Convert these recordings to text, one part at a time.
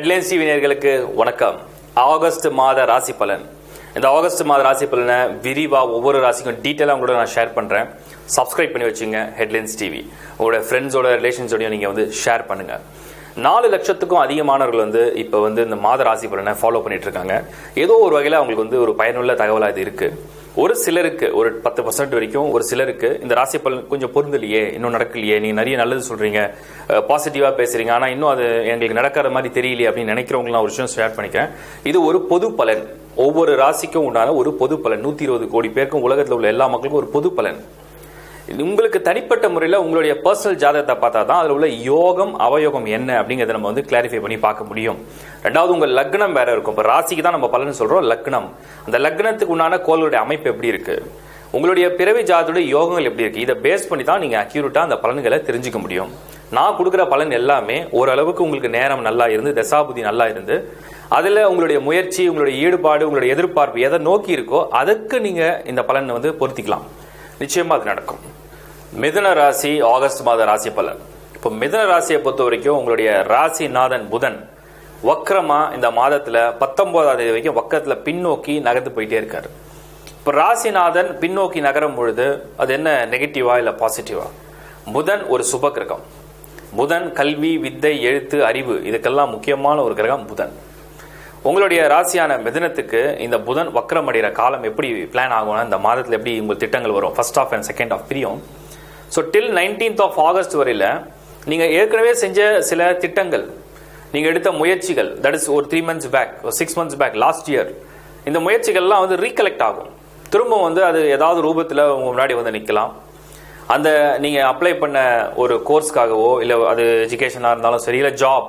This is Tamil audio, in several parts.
ஹெட்லைன்ஸ் டிவி நேயர்களுக்கு வணக்கம் ஆகஸ்ட் மாத ராசி பலன் இந்த ஆகஸ்ட் மாத ராசி பலனை விரிவா ஒவ்வொரு ராசிக்கும் டீட்டெயிலாக உங்களோட நான் ஷேர் பண்றேன் சப்ஸ்கிரைப் பண்ணி வச்சுங்க ஹெட்லைன்ஸ் டிவி உங்களோட ஃப்ரெண்ட்ஸோட ரிலேஷன்ஸோடையும் நீங்க வந்து ஷேர் பண்ணுங்க நாலு லட்சத்துக்கும் அதிகமானவர்கள் வந்து இப்போ வந்து இந்த மாத ராசி பலனை ஃபாலோ பண்ணிட்டு இருக்காங்க ஏதோ ஒரு வகையில் அவங்களுக்கு வந்து ஒரு பயனுள்ள தகவலாக இது இருக்கு ஒரு சிலருக்கு ஒரு பத்து பர்சன்ட் வரைக்கும் ஒரு சிலருக்கு இந்த ராசி பலன் கொஞ்சம் பொருந்தலையே இன்னும் நடக்கலையே நீங்க நிறைய நல்லது சொல்றீங்க பாசிட்டிவா பேசுறீங்க ஆனா இன்னும் அது எங்களுக்கு நடக்கிற மாதிரி தெரியலையே அப்படின்னு நினைக்கிறவங்க நான் ஒரு விஷயம் ஷேர் பண்ணிக்கிறேன் இது ஒரு பொது பலன் ஒவ்வொரு ராசிக்கும் உண்டான ஒரு பொது பலன் நூத்தி இருபது கோடி பேருக்கும் உலகத்தில் உள்ள எல்லா மக்களுக்கும் ஒரு பொது பலன் இது உங்களுக்கு தனிப்பட்ட முறையில் உங்களுடைய பர்சனல் ஜாதகத்தை பார்த்தா தான் அதில் உள்ள யோகம் அவயோகம் என்ன அப்படிங்கிறத நம்ம வந்து கிளாரிஃபை பண்ணி பார்க்க முடியும் ரெண்டாவது உங்கள் லக்னம் வேற இருக்கும் இப்போ ராசிக்கு தான் நம்ம பலன் சொல்றோம் லக்னம் அந்த லக்னத்துக்கு உண்டான கோளுடைய அமைப்பு எப்படி இருக்கு உங்களுடைய பிறவி ஜாதத்துடைய யோகங்கள் எப்படி இருக்கு இதை பேஸ் பண்ணி தான் நீங்க அக்யூரேட்டா அந்த பலன்களை தெரிஞ்சுக்க முடியும் நான் கொடுக்குற பலன் எல்லாமே ஓரளவுக்கு உங்களுக்கு நேரம் நல்லா இருந்து தசாபுதி நல்லா இருந்து அதுல உங்களுடைய முயற்சி உங்களுடைய ஈடுபாடு உங்களுடைய எதிர்பார்ப்பு எதை நோக்கி இருக்கோ அதுக்கு நீங்க இந்த பலனை வந்து பொருத்திக்கலாம் நிச்சயமா அது நடக்கும் மிதுன ராசி ஆகஸ்ட் மாத ராசி பலன் இப்போ மிதுன ராசியை பொறுத்த வரைக்கும் உங்களுடைய ராசிநாதன் புதன் வக்ரமா இந்த மாதத்துல பத்தொன்பதாம் தேதி வரைக்கும் வக்கரத்துல பின்னோக்கி நகர்ந்து போயிட்டே இருக்காரு இப்போ ராசிநாதன் பின்னோக்கி நகரும் பொழுது அது என்ன நெகட்டிவா இல்ல பாசிட்டிவா புதன் ஒரு சுப கிரகம் புதன் கல்வி வித்தை எழுத்து அறிவு இதுக்கெல்லாம் முக்கியமான ஒரு கிரகம் புதன் உங்களுடைய ராசியான மிதனத்துக்கு இந்த புதன் வக்ரம் அடைகிற காலம் எப்படி பிளான் ஆகும்னா இந்த மாதத்தில் எப்படி உங்கள் திட்டங்கள் வரும் first of and second of பிரியும் so till nineteenth of August வரையில் நீங்கள் ஏற்கனவே செஞ்ச சில திட்டங்கள் நீங்கள் எடுத்த முயற்சிகள் தட் இஸ் ஒரு த்ரீ மந்த்ஸ் பேக் ஒரு six months back last year இந்த முயற்சிகள்லாம் வந்து ரீகலெக்ட் ஆகும் திரும்ப வந்து அது ஏதாவது ரூபத்தில் உங்க முன்னாடி வந்து நிற்கலாம் அந்த நீங்கள் அப்ளை பண்ண ஒரு கோர்ஸ்க்காகவோ இல்லை அது எஜுகேஷனாக இருந்தாலும் சரி இல்லை job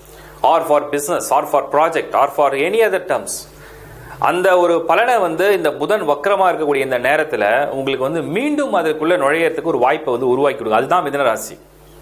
or for business or for project or for any other terms அந்த ஒரு பலனை வந்து இந்த புதன் வக்கரமா இருக்கக்கூடிய இந்த நேரத்தில் உங்களுக்கு வந்து மீண்டும் அதுக்குள்ள நுழையறதுக்கு ஒரு வாய்ப்பை வந்து உருவாக்கி கொடுங்க அதுதான் மிதன ராசி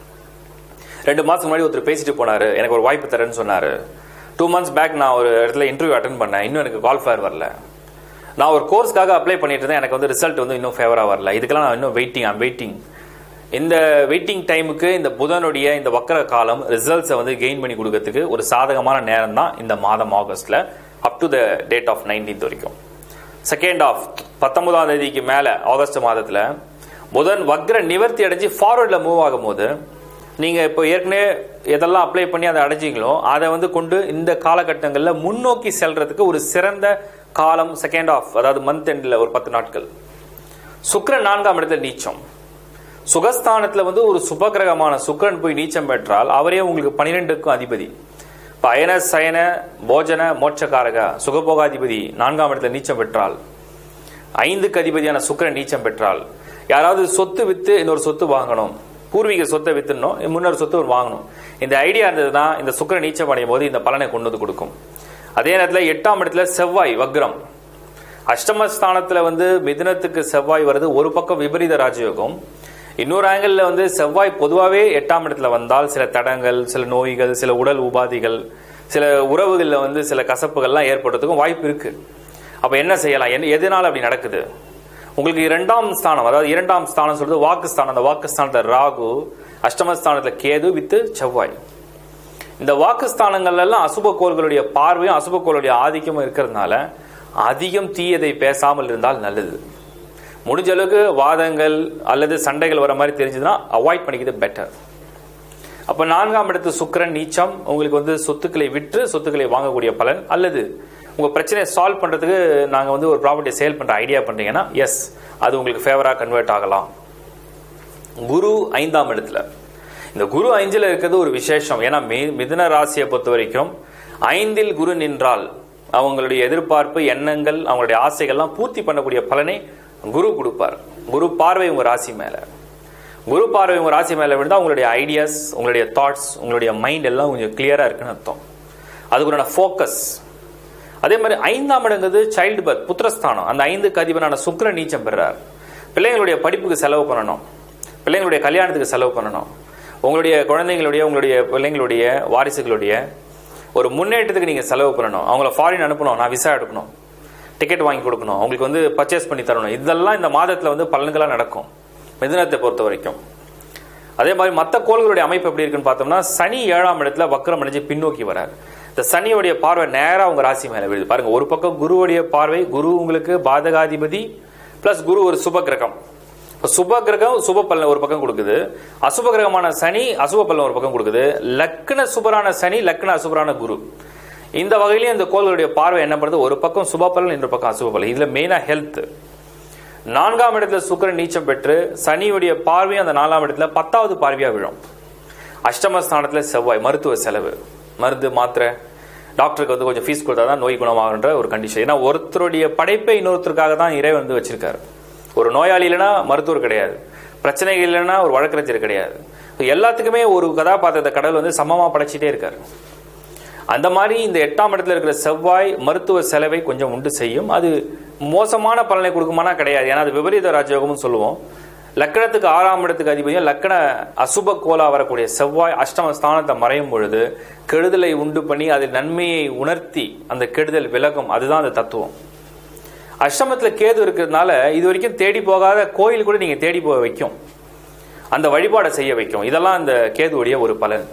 ரெண்டு மாசம் முன்னாடி ஒருத்தர் பேசிட்டு போனாரு எனக்கு ஒரு வாய்ப்பு தரேன்னு சொன்னாரு டூ மந்த்ஸ் பேக் நான் ஒரு இடத்துல இன்டர்வியூ அட்டன் பண்ணேன் இன்னும் எனக்கு கால் ஃபேர் வரல நான் ஒரு கோர்ஸ்க்காக அப்ளை பண்ணிட்டு இருந்தேன் எனக்கு வந்து ரிசல்ட் வந்து இன்னும் ஃபேவரா வரல இதுக்கெல்லாம் நான் இன்னும் வெயிட்டிங் ஐம் வெயிட்டிங் இந்த வெயிட்டிங் டைமுக்கு இந்த புதனுடைய இந்த வக்கர காலம் ரிசல்ட்ஸை வந்து கெயின் பண்ணி கொடுக்கறதுக்கு ஒரு சாதகமான நேரம் தான் இந்த மாதம் ஆகஸ்ட்ல up to the date of nineteenth வரைக்கும் செகண்ட் ஆஃப் பத்தொன்பதாம் தேதிக்கு மேல ஆகஸ்ட் மாதத்துல புதன் வக்ர நிவர்த்தி அடைஞ்சு ஃபார்வர்ட்ல மூவ் ஆகும்போது நீங்க இப்போ ஏற்கனவே எதெல்லாம் அப்ளை பண்ணி அதை அடைஞ்சிங்களோ அதை வந்து கொண்டு இந்த காலகட்டங்களில் முன்னோக்கி செல்றதுக்கு ஒரு சிறந்த காலம் செகண்ட் ஆஃப் அதாவது மந்த் எண்டில் ஒரு பத்து நாட்கள் சுக்கிரன் நான்காம் இடத்துல நீச்சம் சுகஸ்தானத்துல வந்து ஒரு சுபகிரகமான சுக்கிரன் போய் நீச்சம் பெற்றால் அவரே உங்களுக்கு பனிரெண்டுக்கும் அதிபதி இப்ப அயன சயன போஜன மோட்சகாரக சுகபோகாதிபதி நான்காம் இடத்துல நீச்சம் பெற்றால் ஐந்துக்கு அதிபதியான சுக்கிரன் நீச்சம் பெற்றால் யாராவது சொத்து வித்து இன்னொரு சொத்து வாங்கணும் பூர்வீக சொத்தை வித்துணும் முன்னொரு சொத்து ஒரு வாங்கணும் இந்த ஐடியா இருந்ததுன்னா இந்த சுக்கிரன் நீச்சம் அடையும் போது இந்த பலனை கொண்டு வந்து கொடுக்கும் அதே நேரத்தில் எட்டாம் இடத்துல செவ்வாய் வக்ரம் அஷ்டமஸ்தானத்துல வந்து மிதுனத்துக்கு செவ்வாய் வருது ஒரு பக்கம் விபரீத ராஜயோகம் இன்னொரு ஆங்கிள் வந்து செவ்வாய் பொதுவாகவே எட்டாம் இடத்துல வந்தால் சில தடங்கள் சில நோய்கள் சில உடல் உபாதிகள் சில உறவுகளில் வந்து சில கசப்புகள்லாம் ஏற்படுறதுக்கும் வாய்ப்பு இருக்கு அப்ப என்ன செய்யலாம் என்ன எதனால அப்படி நடக்குது உங்களுக்கு இரண்டாம் ஸ்தானம் அதாவது இரண்டாம் ஸ்தானம் சொல்றது வாக்குஸ்தானம் அந்த வாக்குஸ்தானத்துல ராகு அஷ்டமஸ்தானத்துல கேது வித்து செவ்வாய் இந்த வாக்குஸ்தானங்கள்ல எல்லாம் அசுப கோள்களுடைய பார்வையும் அசுப கோளுடைய ஆதிக்கமும் இருக்கிறதுனால அதிகம் தீயதை பேசாமல் இருந்தால் நல்லது முடிஞ்ச அளவுக்கு வாதங்கள் அல்லது சண்டைகள் வர மாதிரி தெரிஞ்சதுன்னா அவாய்ட் பண்ணிக்கிறது பெட்டர் அப்ப நான்காம் இடத்து சுக்கிரன் நீச்சம் உங்களுக்கு வந்து சொத்துக்களை விற்று சொத்துக்களை வாங்கக்கூடிய பலன் அல்லது உங்க பிரச்சனையை சால்வ் பண்றதுக்கு நாங்க வந்து ஒரு ப்ராப்பர்ட்டி சேல் பண்ற ஐடியா பண்றீங்கன்னா எஸ் அது உங்களுக்கு ஃபேவரா கன்வெர்ட் ஆகலாம் குரு ஐந்தாம் இடத்துல இந்த குரு ஐந்தில் இருக்கிறது ஒரு விசேஷம் ஏன்னா மி- மிதுன ராசியை பொறுத்த வரைக்கும் ஐந்தில் குரு நின்றால் அவங்களுடைய எதிர்பார்ப்பு எண்ணங்கள் அவங்களுடைய ஆசைகள்லாம் பூர்த்தி பண்ணக்கூடிய பலனை குரு கொடுப்பார் குரு பார்வை உங்க ராசி மேல குரு பார்வை உங்க ராசி மேல விழுந்தா உங்களுடைய ஐடியாஸ் உங்களுடைய தாட்ஸ் உங்களுடைய மைண்ட் எல்லாம் கொஞ்சம் கிளியரா இருக்குன்னு அர்த்தம் அதுக்குண்டான ஃபோக்கஸ் அதே மாதிரி ஐந்தாம் இடங்கிறது சைல்டு பர்த் புத்திரஸ்தானம் அந்த ஐந்துக்கு அதிபரான சுக்கிர நீச்சம் பெறார் பிள்ளைங்களுடைய படிப்புக்கு செலவு பண்ணணும் பிள்ளைங்களுடைய கல்யாணத்துக்கு செலவு பண்ணணும் உங்களுடைய குழந்தைங்களுடைய உங்களுடைய பிள்ளைங்களுடைய வாரிசுகளுடைய ஒரு முன்னேற்றத்துக்கு நீங்க செலவு பண்ணணும் அவங்கள ஃபாரின் அனுப்பணும் நான் விசா எடுக்கணும் டிக்கெட் வாங்கி கொடுக்கணும் அவங்களுக்கு வந்து பர்ச்சேஸ் பண்ணி தரணும் இதெல்லாம் இந்த மாதத்துல வந்து பலன்களா நடக்கும் மிதுனத்தை பொறுத்த வரைக்கும் அதே மாதிரி மற்ற கோள்களுடைய அமைப்பு எப்படி இருக்குன்னு பார்த்தோம்னா சனி ஏழாம் இடத்துல வக்ரம் அடைஞ்சு பின்னோக்கி வரார் இந்த சனியோடைய பார்வை நேரா உங்க ராசி மேல விழுது பாருங்க ஒரு பக்கம் குருவுடைய பார்வை குரு உங்களுக்கு பாதகாதிபதி பிளஸ் குரு ஒரு சுப கிரகம் இப்ப சுப கிரகம் சுப பலன் ஒரு பக்கம் கொடுக்குது அசுப கிரகமான சனி அசுப பலன் ஒரு பக்கம் கொடுக்குது லக்ன சுபரான சனி லக்ன அசுபரான குரு இந்த வகையிலேயும் இந்த கோள்களுடைய பார்வை என்ன பண்ணுது ஒரு பக்கம் சுப பலன் இன்னொரு பக்கம் அசுப பலன் இதுல மெயினா ஹெல்த் நான்காம் இடத்துல சுக்கிரன் நீச்சம் பெற்று சனியுடைய பார்வையும் அந்த நாலாம் இடத்துல பத்தாவது பார்வையா விழும் அஷ்டமஸ்தானத்துல செவ்வாய் மருத்துவ செலவு மருந்து மாத்திரை டாக்டருக்கு வந்து கொஞ்சம் ஃபீஸ் கொடுத்தா தான் நோய் குணமாகுன்ற ஒரு கண்டிஷன் ஏன்னா ஒருத்தருடைய படைப்பை இன்னொருத்தருக்காக தான் இறை வந்து வச்சிருக்காரு ஒரு நோயாளி இல்லைன்னா மருத்துவர் கிடையாது பிரச்சனைகள் இல்லைன்னா ஒரு வழக்கறிஞர் கிடையாது எல்லாத்துக்குமே ஒரு கதாபாத்திரத்தை கடவுள் வந்து சமமா படைச்சிட்டே இருக்காரு அந்த மாதிரி இந்த எட்டாம் இடத்துல இருக்கிற செவ்வாய் மருத்துவ செலவை கொஞ்சம் உண்டு செய்யும் அது மோசமான பலனை கொடுக்குமானா கிடையாது ஏன்னா அது விபரீத ராஜயோகம்னு சொல்லுவோம் லக்கணத்துக்கு ஆறாம் இடத்துக்கு அதிபதியும் லக்கண அசுப கோலா வரக்கூடிய செவ்வாய் அஷ்டம ஸ்தானத்தை மறையும் பொழுது கெடுதலை உண்டு பண்ணி அதில் நன்மையை உணர்த்தி அந்த கெடுதல் விலகும் அதுதான் அந்த தத்துவம் அஷ்டமத்துல கேது இருக்கிறதுனால இது வரைக்கும் தேடி போகாத கோயில் கூட நீங்க தேடி போக வைக்கும் அந்த வழிபாடை செய்ய வைக்கும் இதெல்லாம் அந்த கேதுவுடைய ஒரு பலன்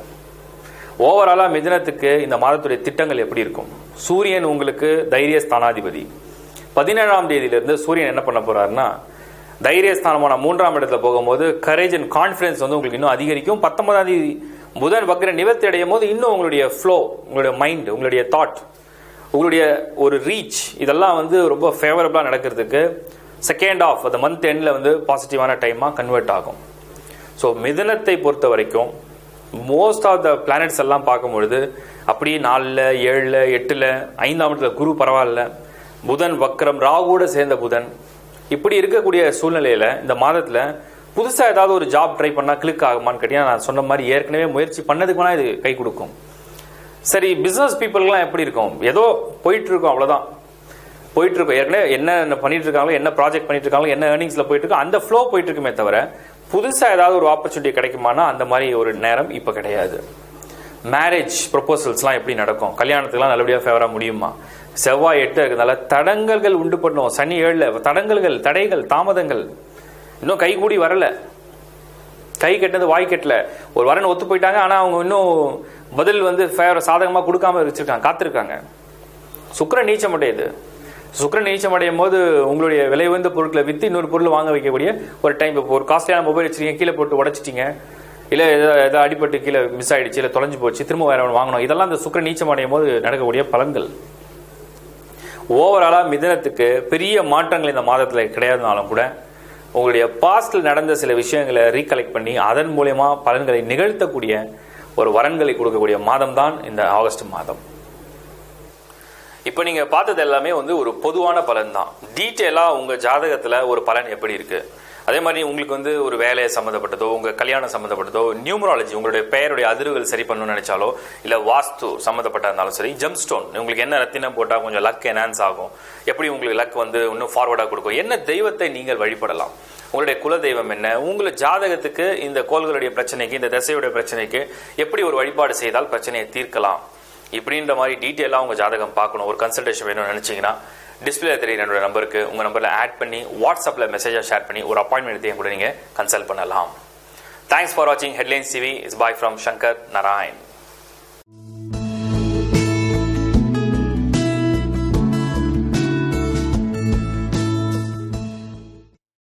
ஓவராலா மிதுனத்துக்கு இந்த மாதத்துடைய திட்டங்கள் எப்படி இருக்கும் சூரியன் உங்களுக்கு தைரிய ஸ்தானாதிபதி பதினேழாம் தேதியிலிருந்து சூரியன் என்ன பண்ண போறாருன்னா தைரியஸ்தானமான மூன்றாம் இடத்துல போகும்போது கரேஜ் அண்ட் கான்ஃபிடன்ஸ் வந்து உங்களுக்கு இன்னும் அதிகரிக்கும் பத்தொன்பதாம் தேதி புதன் வக்ர நிவர்த்தி அடையும் போது இன்னும் உங்களுடைய ஃப்ளோ உங்களுடைய மைண்ட் உங்களுடைய தாட் உங்களுடைய ஒரு ரீச் இதெல்லாம் வந்து ரொம்ப ஃபேவரபிளா நடக்கிறதுக்கு செகண்ட் ஆஃப் அந்த மந்த் எண்ட்ல வந்து பாசிட்டிவான டைமா கன்வெர்ட் ஆகும் ஸோ மிதனத்தை பொறுத்த வரைக்கும் மோஸ்ட் ஆஃப் த பிளானட்ஸ் எல்லாம் பார்க்கும்பொழுது அப்படியே நாலில் ஏழில் எட்டில் ஐந்தாம் இடத்துல குரு பரவாயில்ல புதன் வக்ரம் ராகுவோட சேர்ந்த புதன் இப்படி இருக்கக்கூடிய சூழ்நிலையில இந்த மாதத்துல புதுசா ஏதாவது ஒரு ஜாப் ட்ரை பண்ணா கிளிக் ஆகுமான்னு கேட்டீங்கன்னா நான் சொன்ன மாதிரி ஏற்கனவே முயற்சி பண்ணதுக்கு வேணா இது கை கொடுக்கும் சரி பிசினஸ் பீப்புளுக்குலாம் எப்படி இருக்கும் ஏதோ போயிட்டு இருக்கும் அவ்வளவுதான் போயிட்டு இருக்கும் ஏற்கனவே என்ன பண்ணிட்டு இருக்காங்களோ என்ன ப்ராஜெக்ட் பண்ணிட்டு இருக்காங்களோ என்ன ஏர்னிங்ஸ்ல போயிட்டு இருக்கோ அந்த ஃப்ளோ போயிட்டு இருக்குமே தவிர புதுசா ஏதாவது ஒரு ஆப்பர்ச்சுனிட்டி கிடைக்குமானா அந்த மாதிரி ஒரு நேரம் இப்ப கிடையாது மேரேஜ் ப்ரொபோசல்ஸ்லாம் எப்படி நடக்கும் கல்யாணத்துக்குலாம் நல்லபடியாக ஃபேவராக முடியுமா செவ்வாய் எட்டு இருக்கிறதுனால தடங்கல்கள் உண்டு பண்ணும் சனி ஏழுல தடங்கல்கள் தடைகள் தாமதங்கள் இன்னும் கை கூடி வரல கை கெட்டது வாய் கெட்டல ஒரு வரன் ஒத்து போயிட்டாங்க ஆனா அவங்க இன்னும் பதில் வந்து ஃபேவர் சாதகமா கொடுக்காம வச்சிருக்காங்க காத்திருக்காங்க சுக்கரன் நீச்சம் அடையுது சுக்கரன் நீச்சம் அடையும் போது உங்களுடைய விலை உயர்ந்த பொருட்களை வித்து இன்னொரு பொருள் வாங்க வைக்கக்கூடிய ஒரு டைம் இப்போ ஒரு காஸ்ட்லியான மொபைல் வச்சிருக்கீங்க கீழே போட்டு உடைச்சிட்டீங்க இல்ல ஏதோ அடிபட்டு கீழே மிஸ் ஆயிடுச்சு இல்ல தொலைஞ்சு போச்சு திரும்ப வேற ஒன்று வாங்கணும் இதெல்லாம் இந்த சுக்கரன் நீச்சம் அடையும் போது நடக்கக்கூடிய பலன்கள் ஓவராலா மிதனத்துக்கு பெரிய மாற்றங்கள் இந்த மாதத்துல கிடையாதுனாலும் கூட உங்களுடைய பாஸ்ட்ல நடந்த சில விஷயங்களை ரீகலெக்ட் பண்ணி அதன் மூலயமா பலன்களை நிகழ்த்தக்கூடிய ஒரு வரன்களை கொடுக்கக்கூடிய மாதம் தான் இந்த ஆகஸ்ட் மாதம் இப்போ நீங்க பார்த்தது எல்லாமே வந்து ஒரு பொதுவான பலன் தான் டீட்டெயிலா உங்க ஜாதகத்துல ஒரு பலன் எப்படி இருக்கு அதே மாதிரி உங்களுக்கு வந்து ஒரு வேலை சம்மந்தப்பட்டதோ உங்க கல்யாணம் சம்மந்தப்பட்டதோ நியூமராலஜி உங்களுடைய பெயருடைய அதிர்வுகள் சரி பண்ணணும்னு நினைச்சாலோ இல்ல வாஸ்து சம்மந்தப்பட்ட இருந்தாலும் சரி ஜெம் ஸ்டோன் உங்களுக்கு என்ன ரத்தினம் போட்டா கொஞ்சம் லக் என்ஹான்ஸ் ஆகும் எப்படி உங்களுக்கு லக் வந்து இன்னும் ஃபார்வர்டா கொடுக்கும் என்ன தெய்வத்தை நீங்கள் வழிபடலாம் உங்களுடைய குல தெய்வம் என்ன உங்களை ஜாதகத்துக்கு இந்த கோள்களுடைய பிரச்சனைக்கு இந்த திசையுடைய பிரச்சனைக்கு எப்படி ஒரு வழிபாடு செய்தால் பிரச்சனையை தீர்க்கலாம் இப்படின்ற மாதிரி டீட்டெயிலாக உங்க ஜாதகம் பார்க்கணும் ஒரு கன்சல்டேஷன் வேணும்னு நினைச்சீங்கன்னா டிஸ்பிளே தெரியுற என்னோட நம்பருக்கு உங்க நம்பர்ல ஆட் பண்ணி வாட்ஸ்அப்ல மெசேஜா ஷேர் பண்ணி ஒரு அப்பாயின்மெண்ட் எடுத்து கூட நீங்க கன்சல்ட் பண்ணலாம் தேங்க்ஸ் ஃபார் வாட்சிங் headlines TV is bye from Shankar Narayan